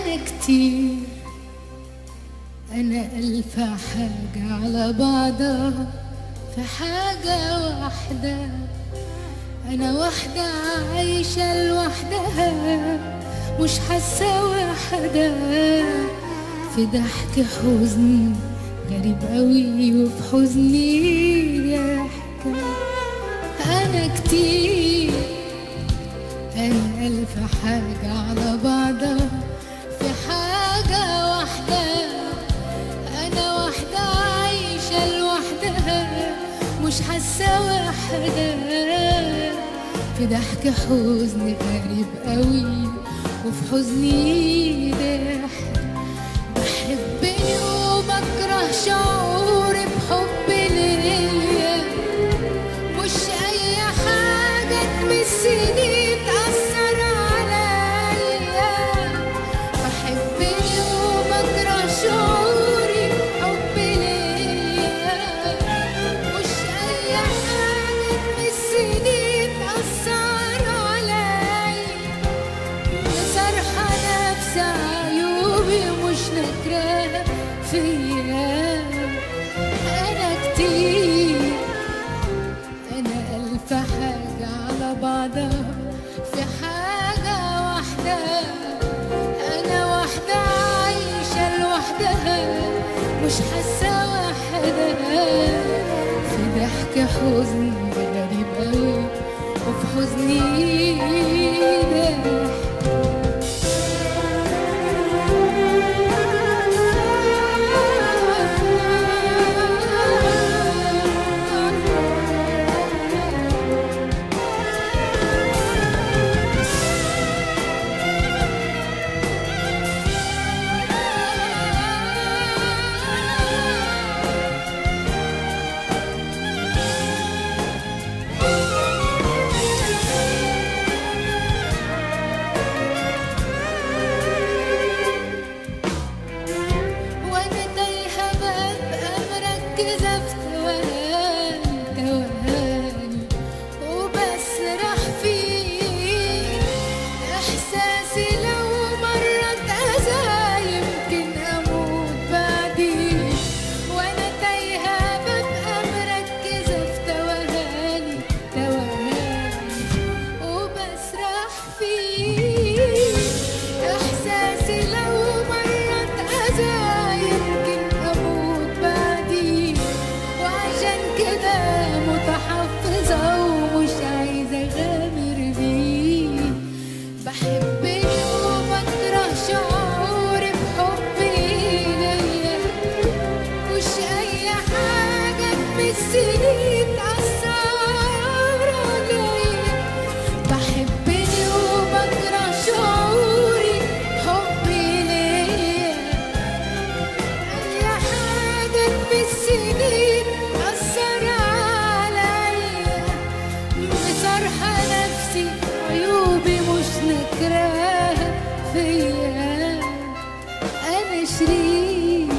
أنا كتير أنا ألف حاجة على بعضها في حاجة واحدة أنا واحدة عايشة لوحدها مش حاسة وحدة في ضحك حزن غريب قوي وفي حزني ضحكة أنا كتير أنا ألف حاجة على بعضها في حاجة واحدة أنا واحدة عايشة لوحدها مش حاسة وحدة في ضحك حزن غريب قوي وفي حزني ضحك بحبني وبكره شعوري بحب ليا مش أي حاجة تمسني تأثر عليا بحبني وبكره شعوري بحب ليا مش أي حاجة تمسني تأثر عليا صرحة نفس عيوبي مش نكراها فيا أنا كتير أنا ألف حاجة على بعضها في حاجة واحدة أنا واحدة عايشة لوحدها مش حاسة وحدة في ضحك حزن غريب أوي وفي حزني ضحك وانا تايهة ببقى مركزة في توهاني توهاني وبسرح فيه احساسي لو مرت اذى يمكن اموت بعدين وانا تايهة ببقى مركزة في توهاني توهاني وبسرح فيه احساسي لو مرت اذى يمكن اموت بعدين وعشان كده متحفظة ومش عايزة اغامر بيه بحبني وبكره شعوري بحبي ليا مش اي حاجة تمسني تأثر عليا بحبني وبكره شعوري حبي ليا اي حاجة تمسني تأثر عليا بصرحة نفسي عيوبي مش نكراها فيا انا شريك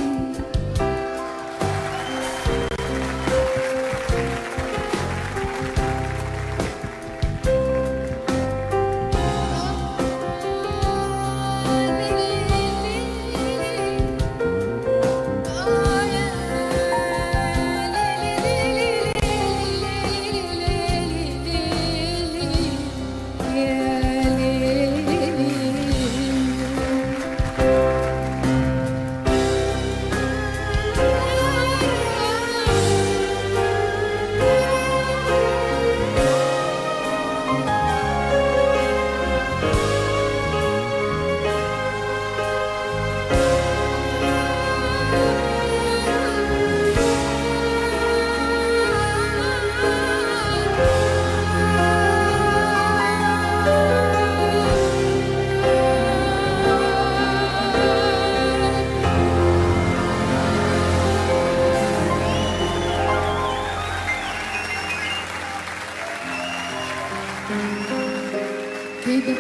كده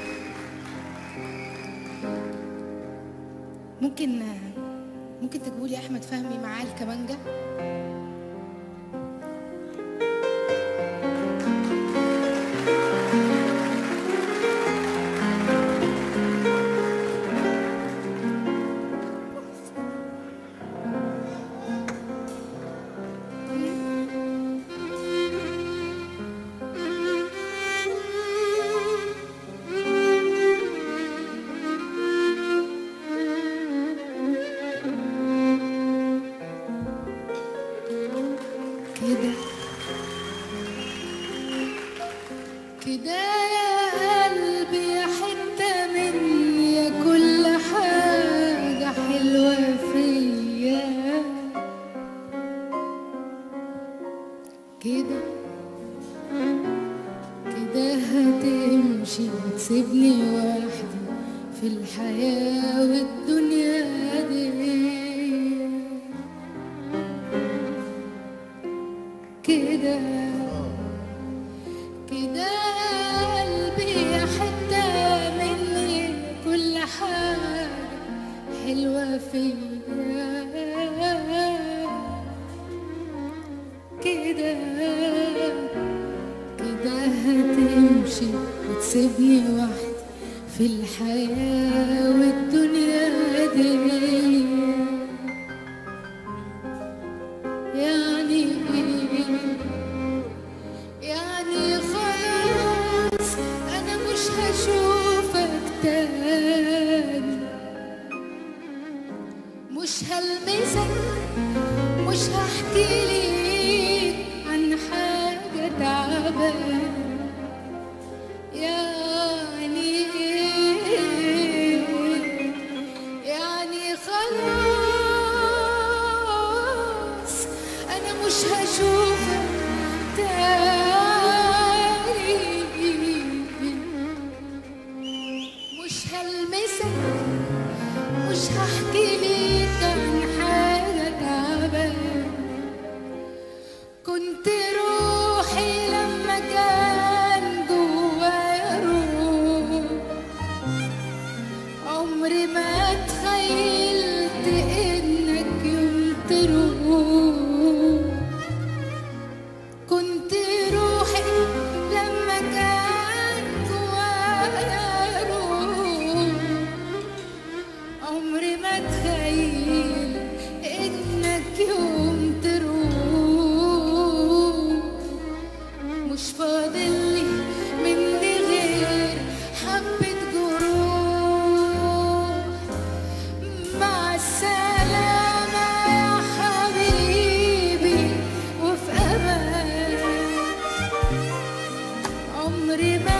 ممكن ممكن تجيبولي احمد فهمي معاه الكمانجه كده يا قلبي يا حتة مني يا كل حاجة حلوة فيا كده كده هتمشي وتسيبني وحدي في الحياة والدنيا دي كده كده قلبي يا حتة مني كل حاجة حلوة فيا كده كده هتمشي وتسيبني وحدي في الحياة والدنيا دي يعني ايه يعني خلاص انا مش هشوفك تاني مش هلمسك مش هحكي ليك عن حاجة تعبان يعني ايه يعني خلاص انا مش هشوفك تاني مش هلمسك مش هحكي ليك عن حاجة تعبان كنت روحي لما كان جوايا روح عمري ما تخيلت انك يوم تروح كنت روحي لما كان جوايا روح عمري ما تخيل انك يوم تروح مش فاضلي مني غير حبة جروح مع السلامة يا حبيبي وفي أمان عمري ما